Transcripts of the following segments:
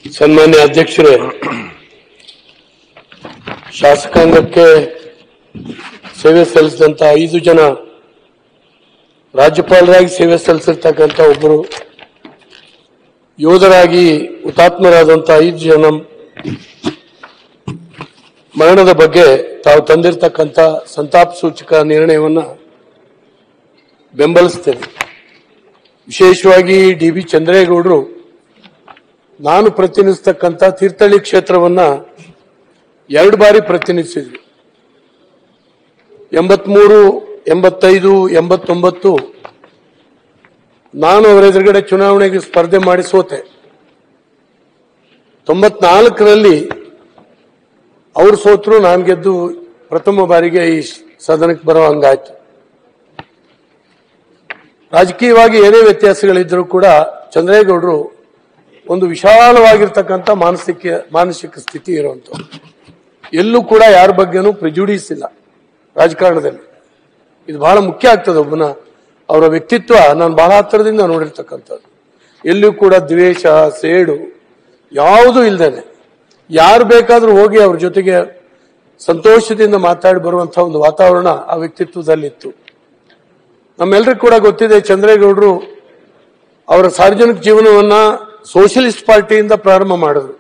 ಸನ್ಮಾನ್ಯ ಅಧ್ಯಕ್ಷರೇ ಶಾಸಕಾಂಗಕ್ಕೆ ಸೇವೆ ಸಲ್ಲಿಸಿದಂತ ಐದು ಜನ ರಾಜ್ಯಪಾಲರಾಗಿ ಸೇವೆ ಸಲ್ಲಿಸಿರ್ತಕ್ಕಂಥ ಒಬ್ಬರು ಯೋಧರಾಗಿ ಹುತಾತ್ಮರಾದಂಥ ಐದು ಜನ ಮರಣದ ಬಗ್ಗೆ ತಾವು ತಂದಿರತಕ್ಕಂಥ ಸಂತಾಪ ಸೂಚಕ ನಿರ್ಣಯವನ್ನ ಬೆಂಬಲಿಸ್ತೇನೆ ವಿಶೇಷವಾಗಿ ಡಿ ಬಿ ಚಂದ್ರೇಗೌಡರು ನಾನು ಪ್ರತಿನಿಧಿಸ್ತಕ್ಕಂಥ ತೀರ್ಥಹಳ್ಳಿ ಕ್ಷೇತ್ರವನ್ನ ಎರಡು ಬಾರಿ ಪ್ರತಿನಿಧಿಸಿದ್ವಿ ಎಂಬತ್ಮೂರು ಎಂಬತ್ತೈದು ಎಂಬತ್ತೊಂಬತ್ತು ನಾನು ಅವರ ಎದುರುಗಡೆ ಚುನಾವಣೆಗೆ ಸ್ಪರ್ಧೆ ಮಾಡಿ ಸೋತೆ ತೊಂಬತ್ನಾಲ್ಕರಲ್ಲಿ ಅವ್ರು ಸೋತರು ನಾನು ಗೆದ್ದು ಪ್ರಥಮ ಬಾರಿಗೆ ಈ ಸದನಕ್ಕೆ ಬರೋ ಹಂಗಾಯ್ತು ರಾಜಕೀಯವಾಗಿ ಏನೇ ವ್ಯತ್ಯಾಸಗಳಿದ್ರೂ ಕೂಡ ಚಂದ್ರೇಗೌಡರು ಒಂದು ವಿಶಾಲವಾಗಿರ್ತಕ್ಕಂಥ ಮಾನಸಿಕ ಮಾನಸಿಕ ಸ್ಥಿತಿ ಇರುವಂತ ಎಲ್ಲೂ ಕೂಡ ಯಾರ ಬಗ್ಗೆನೂ ಪ್ರಿಜುಡಿಸ್ ಇಲ್ಲ ರಾಜಕಾರಣದಲ್ಲಿ ಇದು ಬಹಳ ಮುಖ್ಯ ಆಗ್ತದೆ ಒಬ್ಬನ ಅವರ ವ್ಯಕ್ತಿತ್ವ ನಾನು ಬಹಳ ಹತ್ತಿರದಿಂದ ನೋಡಿರ್ತಕ್ಕಂಥದ್ದು ಎಲ್ಲೂ ಕೂಡ ದ್ವೇಷ ಸೇಡು ಯಾವುದೂ ಇಲ್ದೇನೆ ಯಾರು ಬೇಕಾದ್ರೂ ಹೋಗಿ ಅವ್ರ ಜೊತೆಗೆ ಸಂತೋಷದಿಂದ ಮಾತಾಡಿ ಬರುವಂತ ಒಂದು ವಾತಾವರಣ ಆ ವ್ಯಕ್ತಿತ್ವದಲ್ಲಿತ್ತು ನಮ್ಮೆಲ್ಲರಿಗೂ ಕೂಡ ಗೊತ್ತಿದೆ ಚಂದ್ರೇಗೌಡರು ಅವರ ಸಾರ್ವಜನಿಕ ಜೀವನವನ್ನ ಸೋಷಿಯಲಿಸ್ಟ್ ಪಾರ್ಟಿಯಿಂದ ಪ್ರಾರಂಭ ಮಾಡಿದ್ರು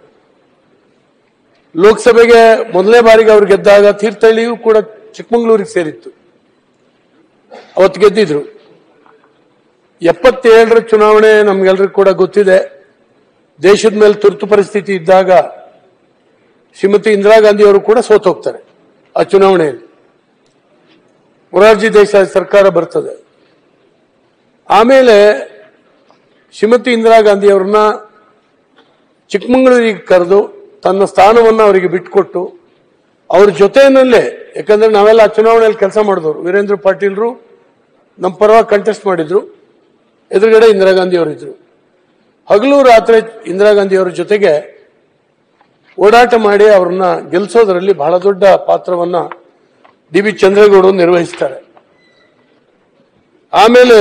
ಲೋಕಸಭೆಗೆ ಮೊದಲನೇ ಬಾರಿಗೆ ಅವ್ರು ಗೆದ್ದಾಗ ತೀರ್ಥಹಳ್ಳಿಯೂ ಕೂಡ ಚಿಕ್ಕಮಗಳೂರಿಗೆ ಸೇರಿತ್ತು ಅವತ್ತು ಗೆದ್ದಿದ್ರು ಎಪ್ಪತ್ತೇಳರ ಚುನಾವಣೆ ನಮ್ಗೆಲ್ರಿಗೂ ಕೂಡ ಗೊತ್ತಿದೆ ದೇಶದ ಮೇಲೆ ತುರ್ತು ಪರಿಸ್ಥಿತಿ ಇದ್ದಾಗ ಶ್ರೀಮತಿ ಇಂದಿರಾ ಗಾಂಧಿ ಅವರು ಕೂಡ ಸೋತೋಗ್ತಾರೆ ಆ ಚುನಾವಣೆಯಲ್ಲಿ ಮೊರಾರ್ಜಿ ದೇಸಾಯಿ ಸರ್ಕಾರ ಬರ್ತದೆ ಆಮೇಲೆ ಶ್ರೀಮತಿ ಇಂದಿರಾ ಗಾಂಧಿ ಅವ್ರನ್ನ ಚಿಕ್ಕಮಗಳೂರಿಗೆ ಕರೆದು ತನ್ನ ಸ್ಥಾನವನ್ನು ಅವರಿಗೆ ಬಿಟ್ಟುಕೊಟ್ಟು ಅವ್ರ ಜೊತೆಯಲ್ಲೇ ಯಾಕಂದ್ರೆ ನಾವೆಲ್ಲ ಆ ಚುನಾವಣೆಯಲ್ಲಿ ಕೆಲಸ ಮಾಡಿದವರು ವೀರೇಂದ್ರ ಪಾಟೀಲ್ರು ನಮ್ಮ ಪರವಾಗಿ ಕಂಟೆಸ್ಟ್ ಮಾಡಿದ್ರು ಎದುರುಗಡೆ ಇಂದಿರಾ ಗಾಂಧಿ ಅವರಿದ್ರು ಹಗಲು ರಾತ್ರಿ ಇಂದಿರಾ ಗಾಂಧಿ ಅವರ ಜೊತೆಗೆ ಓಡಾಟ ಮಾಡಿ ಅವ್ರನ್ನ ಗೆಲ್ಲಿಸೋದ್ರಲ್ಲಿ ಬಹಳ ದೊಡ್ಡ ಪಾತ್ರವನ್ನ ಡಿ ಬಿ ಚಂದ್ರೇಗೌಡರು ನಿರ್ವಹಿಸ್ತಾರೆ ಆಮೇಲೆ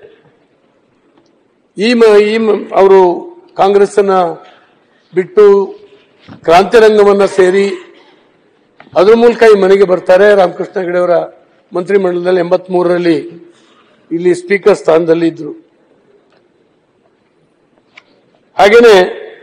ಈ ಮ- ಈ ಅವರು ಕಾಂಗ್ರೆಸ್ಸನ್ನ ಬಿಟ್ಟು ಕ್ರಾಂತಿರಂಗವನ್ನ ಸೇರಿ ಅದ್ರ ಮೂಲಕ ಈ ಮನೆಗೆ ಬರ್ತಾರೆ ರಾಮಕೃಷ್ಣ ಹೆಗಡೆ ಅವರ ಮಂತ್ರಿಮಂಡಲದಲ್ಲಿ ಎಂಬತ್ ಮೂರರಲ್ಲಿ ಇಲ್ಲಿ ಸ್ಪೀಕರ್ ಸ್ಥಾನದಲ್ಲಿ ಇದ್ರು ಹಾಗೇನೆ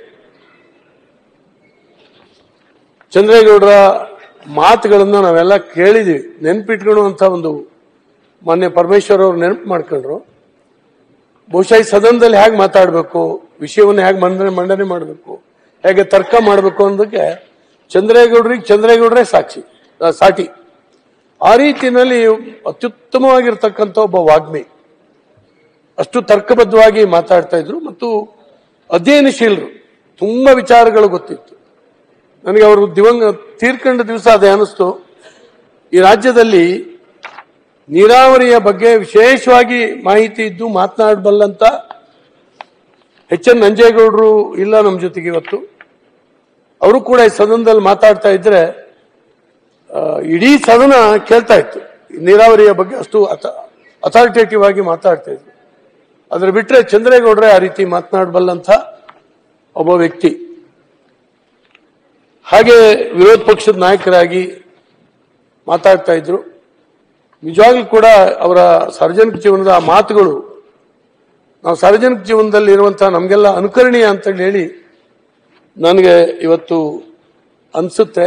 ಚಂದ್ರೇಗೌಡರ ಮಾತುಗಳನ್ನ ನಾವೆಲ್ಲ ಕೇಳಿದೀವಿ ನೆನ್ಪಿಟ್ಕೊಳ್ಳುವಂತ ಒಂದು ಮಾನ್ಯ ಪರಮೇಶ್ವರ್ ಅವರು ನೆನಪು ಮಾಡ್ಕೊಂಡ್ರು ಬಹುಶಃ ಈ ಸದನದಲ್ಲಿ ಹೇಗೆ ಮಾತಾಡಬೇಕು ವಿಷಯವನ್ನು ಹೇಗೆ ಮಂಡನೆ ಮಂಡನೆ ಮಾಡಬೇಕು ಹೇಗೆ ತರ್ಕ ಮಾಡಬೇಕು ಅನ್ನೋದಕ್ಕೆ ಚಂದ್ರೇಗೌಡರಿಗೆ ಚಂದ್ರೇಗೌಡರೇ ಸಾಕ್ಷಿ ಆ, ಸಾಟಿ ಆ ರೀತಿಯಲ್ಲಿ ಅತ್ಯುತ್ತಮವಾಗಿರ್ತಕ್ಕಂಥ ಒಬ್ಬ ವಾಗ್ಮಿ ಅಷ್ಟು ತರ್ಕಬದ್ಧವಾಗಿ ಮಾತಾಡ್ತಾ ಇದ್ರು ಮತ್ತು ಅಧ್ಯಯನಶೀಲರು ತುಂಬಾ ವಿಚಾರಗಳು ಗೊತ್ತಿತ್ತು ನನಗೆ ಅವರು ದಿವಂಗ ತೀರ್ಕೊಂಡ ದಿವಸ ಅದೇ ಅನಿಸ್ತು ಈ ರಾಜ್ಯದಲ್ಲಿ ನೀರಾವರಿಯ ಬಗ್ಗೆ ವಿಶೇಷವಾಗಿ ಮಾಹಿತಿ ಇದ್ದು ಮಾತನಾಡಬಲ್ಲಂತ ಎಚ್ ಎನ್ ನಂಜೇಗೌಡರು ಇಲ್ಲ ನಮ್ಮ ಜೊತೆಗೆ ಇವತ್ತು ಅವರು ಕೂಡ ಈ ಸದನದಲ್ಲಿ ಮಾತಾಡ್ತಾ ಇದ್ರೆ ಆ, ಇಡೀ ಸದನ ಕೇಳ್ತಾ ಇತ್ತು ಈ ನೀರಾವರಿಯ ಬಗ್ಗೆ ಅಷ್ಟು ಅಥಾರಿಟೇಟಿವ್ ಆಗಿ ಮಾತಾಡ್ತಾ ಇದ್ರು ಅದ್ರ ಬಿಟ್ರೆ ಚಂದ್ರೇಗೌಡರೇ ಆ ರೀತಿ ಮಾತನಾಡಬಲ್ಲಂತ ಒಬ್ಬ ವ್ಯಕ್ತಿ ಹಾಗೆ ವಿರೋಧ ಪಕ್ಷದ ನಾಯಕರಾಗಿ ಮಾತಾಡ್ತಾ ಇದ್ರು ನಿಜವಾಗ್ಲೂ ಕೂಡ ಅವರ ಸಾರ್ವಜನಿಕ ಜೀವನದ ಆ ಮಾತುಗಳು ನಾವು ಸಾರ್ವಜನಿಕ ಜೀವನದಲ್ಲಿ ಇರುವಂತಹ ನಮಗೆಲ್ಲ ಅನುಕರಣೀಯ ಅಂತ ಹೇಳಿ ನನಗೆ ಇವತ್ತು ಅನ್ಸುತ್ತೆ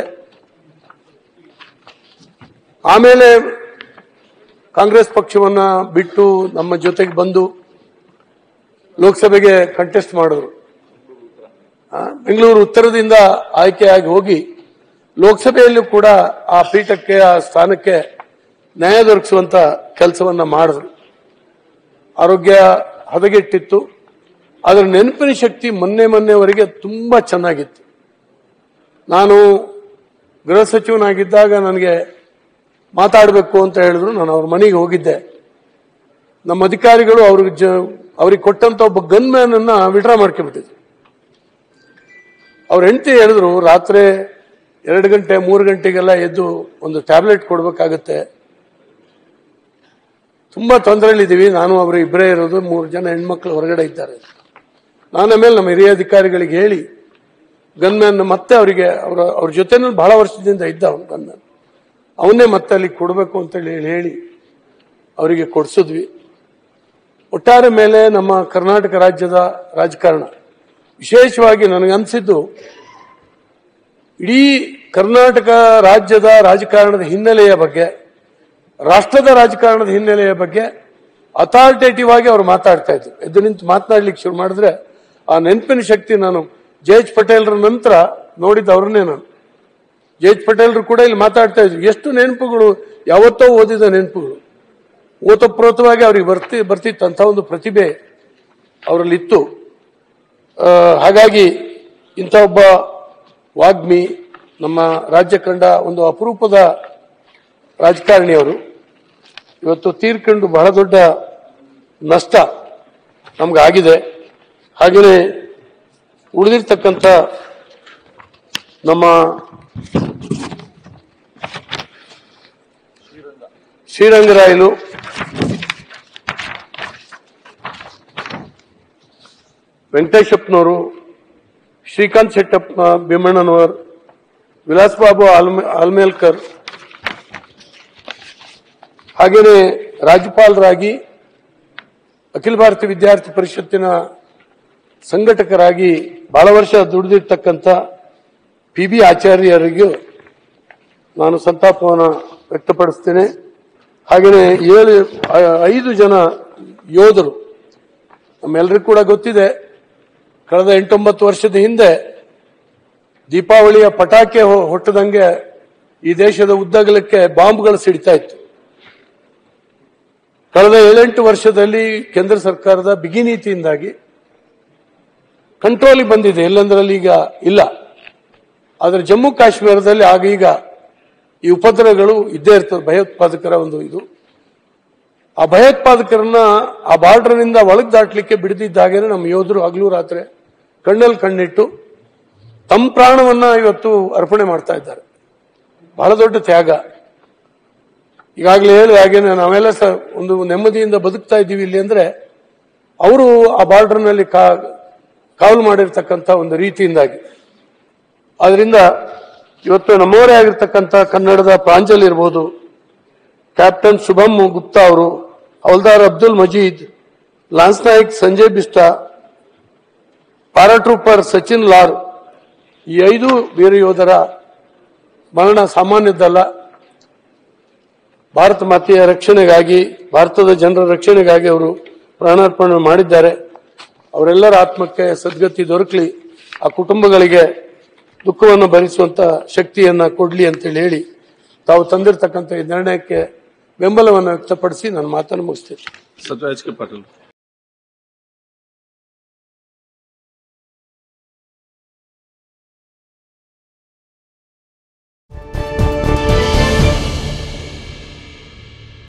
ಆಮೇಲೆ ಕಾಂಗ್ರೆಸ್ ಪಕ್ಷವನ್ನ ಬಿಟ್ಟು ನಮ್ಮ ಜೊತೆಗೆ ಬಂದು ಲೋಕಸಭೆಗೆ ಕಂಟೆಸ್ಟ್ ಮಾಡಿದ್ರು ಆ, ಬೆಂಗಳೂರು ಉತ್ತರದಿಂದ ಆಯ್ಕೆಯಾಗಿ ಹೋಗಿ ಲೋಕಸಭೆಯಲ್ಲೂ ಕೂಡ ಆ ಪೀಠಕ್ಕೆ ಆ ಸ್ಥಾನಕ್ಕೆ ನ್ಯಾಯ ದೊರಕಿಸುವಂತ ಕೆಲಸವನ್ನ ಮಾಡಿದ್ರು ಆರೋಗ್ಯ ಹದಗೆಟ್ಟಿತ್ತು ಅದರ ನೆನಪಿನ ಶಕ್ತಿ ಮೊನ್ನೆ ಮೊನ್ನೆವರೆಗೆ ತುಂಬಾ ಚೆನ್ನಾಗಿತ್ತು ನಾನು ಗೃಹ ಸಚಿವನಾಗಿದ್ದಾಗ ನನಗೆ ಮಾತಾಡಬೇಕು ಅಂತ ಹೇಳಿದ್ರು ನಾನು ಅವ್ರ ಮನೆಗೆ ಹೋಗಿದ್ದೆ ನಮ್ಮ ಅಧಿಕಾರಿಗಳು ಅವ್ರಿಗೆ ಜ ಅವ್ರಿಗೆ ಕೊಟ್ಟಂತ ಒಬ್ಬ ಗನ್ ಮ್ಯಾನ್ ಅನ್ನ ವಿಡ್ರಾ ಮಾಡ್ಕೊಂಡ್ಬಿಟ್ಟಿದ್ರು ಅವ್ರ ಹೆಂಡತಿ ಹೇಳಿದ್ರು ರಾತ್ರಿ ಎರಡು ಗಂಟೆ ಮೂರು ಗಂಟೆಗೆಲ್ಲ ಎದ್ದು ಒಂದು ಟ್ಯಾಬ್ಲೆಟ್ ಕೊಡ್ಬೇಕಾಗತ್ತೆ ತುಂಬಾ ತೊಂದರೆಯಲ್ಲಿದ್ದೀವಿ ನಾನು ಅವರು ಇಬ್ಬರೇ ಇರೋದು ಮೂರು ಜನ ಹೆಣ್ಮಕ್ಳು ಹೊರಗಡೆ ಇದ್ದಾರೆ ನಾನು ಆಮೇಲೆ ನಮ್ಮ ಹಿರಿಯ ಅಧಿಕಾರಿಗಳಿಗೆ ಹೇಳಿ ಗನ್ಮ್ಯಾನ್ ಮತ್ತೆ ಅವರಿಗೆ ಅವರ ಅವ್ರ ಜೊತೆನಲ್ಲಿ ಬಹಳ ವರ್ಷದಿಂದ ಇದ್ದ ಅವನು ಗನ್ಮ್ಯಾನ್ ಅವನ್ನೇ ಮತ್ತೆ ಅಲ್ಲಿ ಕೊಡಬೇಕು ಅಂತೇಳಿ ಹೇಳಿ ಹೇಳಿ ಅವರಿಗೆ ಕೊಡಿಸಿದ್ವಿ ಒಟ್ಟಾರೆ ಮೇಲೆ ನಮ್ಮ ಕರ್ನಾಟಕ ರಾಜ್ಯದ ರಾಜಕಾರಣ ವಿಶೇಷವಾಗಿ ನನಗನ್ಸಿದ್ದು ಇಡೀ ಕರ್ನಾಟಕ ರಾಜ್ಯದ ರಾಜಕಾರಣದ ಹಿನ್ನೆಲೆಯ ಬಗ್ಗೆ ರಾಷ್ಟ್ರದ ರಾಜಕಾರಣದ ಹಿನ್ನೆಲೆಯ ಬಗ್ಗೆ ಅಥಾರಿಟೇಟಿವ್ ಆಗಿ ಅವರು ಮಾತಾಡ್ತಾ ಇದ್ರು ಎದ್ದು ನಿಂತು ಮಾತನಾಡ್ಲಿಕ್ಕೆ ಶುರು ಮಾಡಿದ್ರೆ ಆ ನೆನಪಿನ ಶಕ್ತಿ ನಾನು ಜೆ ಎಚ್ ಪಟೇಲ್ರ ನಂತರ ನೋಡಿದ ಅವ್ರನ್ನೇ ನಾನು ಜೆ ಎಚ್ ಪಟೇಲ್ರು ಕೂಡ ಇಲ್ಲಿ ಮಾತಾಡ್ತಾ ಇದ್ರು ಎಷ್ಟು ನೆನಪುಗಳು ಯಾವತ್ತೋ ಓದಿದ ನೆನಪುಗಳು ಓತಪ್ರೋತವಾಗಿ ಅವ್ರಿಗೆ ಬರ್ತಿ ಬರ್ತಿತ್ತು ಅಂತ ಒಂದು ಪ್ರತಿಭೆ ಅವರಲ್ಲಿತ್ತು ಆ, ಹಾಗಾಗಿ ಇಂಥ ಒಬ್ಬ ವಾಗ್ಮಿ ನಮ್ಮ ರಾಜ್ಯ ಕಂಡ ಒಂದು ಅಪರೂಪದ ರಾಜಕಾರಣಿಯವರು ಇವತ್ತು ತೀರ್ಕೊಂಡು ಬಹಳ ದೊಡ್ಡ ನಷ್ಟ ನಮ್ಗಾಗಿದೆ ಹಾಗೆಯೇ ಉಳಿದಿರ್ತಕ್ಕಂಥ ನಮ್ಮ ಶ್ರೀರಂಗರಾಯಲು ವೆಂಕಟೇಶಪ್ಪನವರು ಶ್ರೀಕಾಂತ್ ಶೆಟ್ಟಪ್ಪ ಭೀಮಣ್ಣನವರ್ ವಿಲಾಸ್ ಬಾಬು ಆಲ್ಮೆ ಆಲ್ಮೇಲ್ಕರ್ ಹಾಗೆಯೇ ರಾಜ್ಯಪಾಲರಾಗಿ ಅಖಿಲ ಭಾರತ ವಿದ್ಯಾರ್ಥಿ ಪರಿಷತ್ತಿನ ಸಂಘಟಕರಾಗಿ ಬಹಳ ವರ್ಷ ದುಡಿದಿರ್ತಕ್ಕಂಥ ಪಿ ಬಿ ಆಚಾರ್ಯರಿಗೂ ನಾನು ಸಂತಾಪವನ್ನು ವ್ಯಕ್ತಪಡಿಸ್ತೇನೆ ಹಾಗೆಯೇ ಏಳು ಐ- ಐದು ಜನ ಯೋಧರು ನಮ್ಮೆಲ್ಲರಿಗೂ ಕೂಡ ಗೊತ್ತಿದೆ ಕಳೆದ ಎಂಟೊಂಬತ್ತು ವರ್ಷದ ಹಿಂದೆ ದೀಪಾವಳಿಯ ಪಟಾಕಿ ಹೊ- ಹೊಟ್ಟದಂಗೆ ಈ ದೇಶದ ಉದ್ದಗಲಕ್ಕೆ ಬಾಂಬ್ಗಳು ಸಿಡಿತಾ ಇತ್ತು ಕಳೆದ ಏಳೆಂಟು ವರ್ಷದಲ್ಲಿ ಕೇಂದ್ರ ಸರ್ಕಾರದ ಬಿಗಿ ನೀತಿಯಿಂದಾಗಿ ಕಂಟ್ರೋಲಿಗೆ ಬಂದಿದೆ ಎಲ್ಲಂದ್ರಲ್ಲಿ ಈಗ ಇಲ್ಲ ಆದರೆ ಜಮ್ಮು ಕಾಶ್ಮೀರದಲ್ಲಿ ಆಗ ಈಗ ಈ ಉಪದ್ರವಗಳು ಇದ್ದೇ ಇರ್ತದೆ ಭಯೋತ್ಪಾದಕರ ಒಂದು ಇದು ಆ ಭಯೋತ್ಪಾದಕರನ್ನ ಆ ಬಾರ್ಡರ್ನಿಂದ ಒಳಗೆ ದಾಟ್ಲಿಕ್ಕೆ ಬಿಡದಿದ್ದಾಗೇನೆ ನಮ್ಮ ಯೋಧರು ಹಗಲು ರಾತ್ರಿ ಕಣ್ಣಲ್ಲಿ ಕಣ್ಣಿಟ್ಟು ತಮ್ಮ ಪ್ರಾಣವನ್ನ ಇವತ್ತು ಅರ್ಪಣೆ ಮಾಡ್ತಾ ಇದ್ದಾರೆ ಬಹಳ ದೊಡ್ಡ ತ್ಯಾಗ ಈಗಾಗಲೇ ಹೇಳಿದ ಹಾಗೇನೆ ನಾವೆಲ್ಲ ಸಹ ಒಂದು ನೆಮ್ಮದಿಯಿಂದ ಬದುಕ್ತಾ ಇದ್ದೀವಿ ಇಲ್ಲಿ ಅಂದ್ರೆ ಅವರು ಆ ಬಾರ್ಡರ್ನಲ್ಲಿ ಕಾ ಕಾವಲು ಮಾಡಿರ್ತಕ್ಕಂಥ ಒಂದು ರೀತಿಯಿಂದಾಗಿ ಆದ್ರಿಂದ ಇವತ್ತು ನಮ್ಮವರೇ ಆಗಿರ್ತಕ್ಕಂಥ ಕನ್ನಡದ ಪ್ರಾಂಜಲ್ ಇರ್ಬೋದು ಕ್ಯಾಪ್ಟನ್ ಶುಭಂ ಗುಪ್ತಾ ಅವರು ಹವಲ್ದಾರ್ ಅಬ್ದುಲ್ ಮಜೀದ್ ಲಾನ್ಸ್ ನಾಯಕ್ ಸಂಜಯ್ ಬಿಸ್ಟಾ ಪ್ಯಾರಾಟ್ರೂಪರ್ ಸಚಿನ್ ಲಾರ್ ಈ ಐದು ವೀರ ಯೋಧರ ಮರಣ ಸಾಮಾನ್ಯದ್ದಲ್ಲ ಭಾರತ ಮಾತೆಯ ರಕ್ಷಣೆಗಾಗಿ ಭಾರತದ ಜನರ ರಕ್ಷಣೆಗಾಗಿ ಅವರು ಪ್ರಾಣಾರ್ಪಣೆ ಮಾಡಿದ್ದಾರೆ ಅವರೆಲ್ಲರ ಆತ್ಮಕ್ಕೆ ಸದ್ಗತಿ ದೊರಕಲಿ ಆ ಕುಟುಂಬಗಳಿಗೆ ದುಃಖವನ್ನು ಭರಿಸುವಂತ ಶಕ್ತಿಯನ್ನ ಕೊಡ್ಲಿ ಅಂತೇಳಿ ಹೇಳಿ ತಾವು ತಂದಿರತಕ್ಕಂಥ ಈ ನಿರ್ಣಯಕ್ಕೆ ಬೆಂಬಲವನ್ನು ವ್ಯಕ್ತಪಡಿಸಿ ನಾನು ಮಾತನ್ನು ಮುಗಿಸ್ತೇನೆ ಸತ್ಯರಾಜ್ ಕೆ ಪಾಟೀಲ್